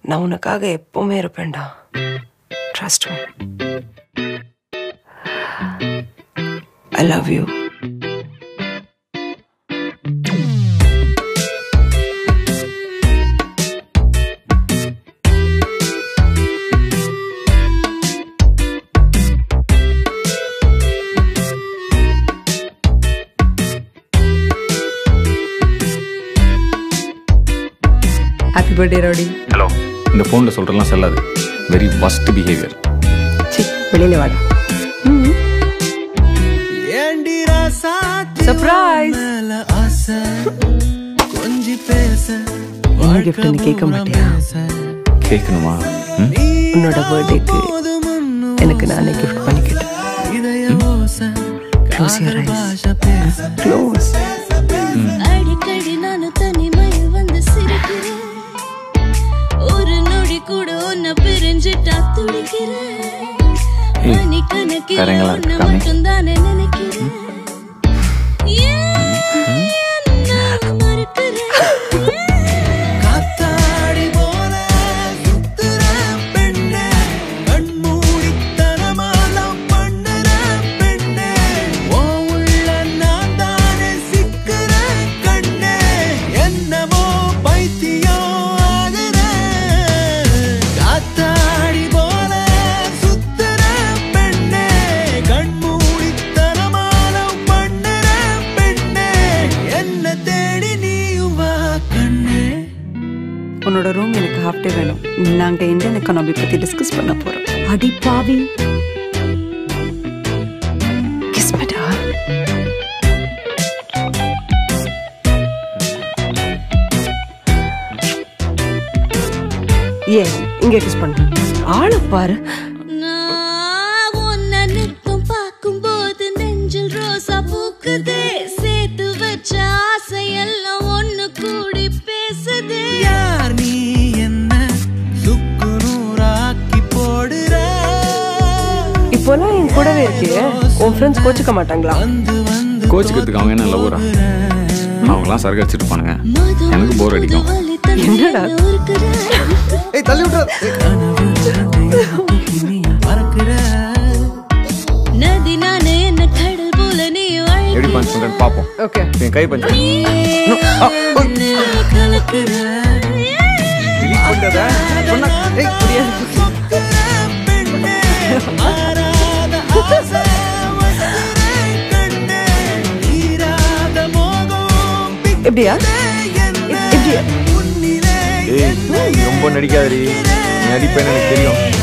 நான் உனக்காக எப்பவுமே இருப்பேன்டா trust me I love you happy birthday rowdy hello இந்த ஃபோனில் சொல்கிறலாம் செல்லாது வெரி ஃபஸ்ட் பிஹேவியர் சி வெளியில வாடா சர்ப்ரைஸ் என்ன கிஃப்ட்னு கேட்க மாட்டியா கேட்கணுமா ம்? உன்னோட பர்த்டேக்கு எனக்கு நானே கிஃப்ட் பண்ணிக்கிட்டேன் க்ளோஸ் யுவர் ஐஸ் க்ளோஸ் அடிக்கடி நானும் தனிமையில் வந்து சிரிக்கிறேன் ஒரு நொடி கூட உன்னை பிரிஞ்சுட்டா துடிக்கிறேன் ஏய், மணிக்கணக்கில் தரங்களா உன்னை இருக்காமே. மட்டும்தானே நினைக்கிறேன் ஏன் நான் மறுக்கிறேன் காத்தாடி போல சுத்துற பெண்ணே கண்மூடித்தனமாலம் பண்ணுற பெண்ணே ஓ உள்ள நான் தானே சிக்கிற கண்ணே என்னமோ பைத்தியம் ஆகுற காத்தாடி போல சுத்துற பெண்ணே கண்மூடித்தனமாலம் பண்ணுற பெண்ணே என்ன தேடி நீயும் வா கண்ணே உன்னோட ரூம் எனக்கு ஹாஃப் டே வேணும் நாங்க இந்தியன் எக்கானமி பத்தி டிஸ்கஸ் பண்ண போறோம் அடி பாவி கிஸ் மீடா ஏ இங்க கிஸ் பண்ணு ஆளு பாரு நான் உன்னை நித்தம் பார்க்கும்போது நெஞ்சில் ரோசா பூக்குதே சேர்த்து வச்ச ஆசையெல்லாம் ஒண்ணு கூடி பேசுதே யார் நீ என்ன சுக்கு நூறாக்கி போடுற இப்போலாம் என் கூடவே இருக்கியே உன் ஃப்ரெண்ட்ஸ் கோச்சுக்க மாட்டாங்களா வந்து வந்து கோச்சிக்கிறதுக்கு அவங்க என்ன லவ்வரா அவங்களாம் சரக்கு அடிச்சிட்டு இருப்பானுங்க எனக்கு போர் அடிக்கும் என்னடா? பறக்கிற நதி நானே என்ன கடல் போல நீயும் எப்படி பஞ்ச் பண்ணுறேன்னு பார்ப்போம் ஓகே என் கை பஞ்ச் பண்ணு. கலக்குற delete பண்ணாத. சொன்னா- ஏய், சொக்குற பெண்ணே மாறாத ஆசை வச்சுற கண்ணே தீராத மோகம் எப்படியா என்ன எப்படியா உன்னிலே ஏய் ரொம்ப நடிக்காதடி நீ நடிப்பேன்னு எனக்கு தெரியும்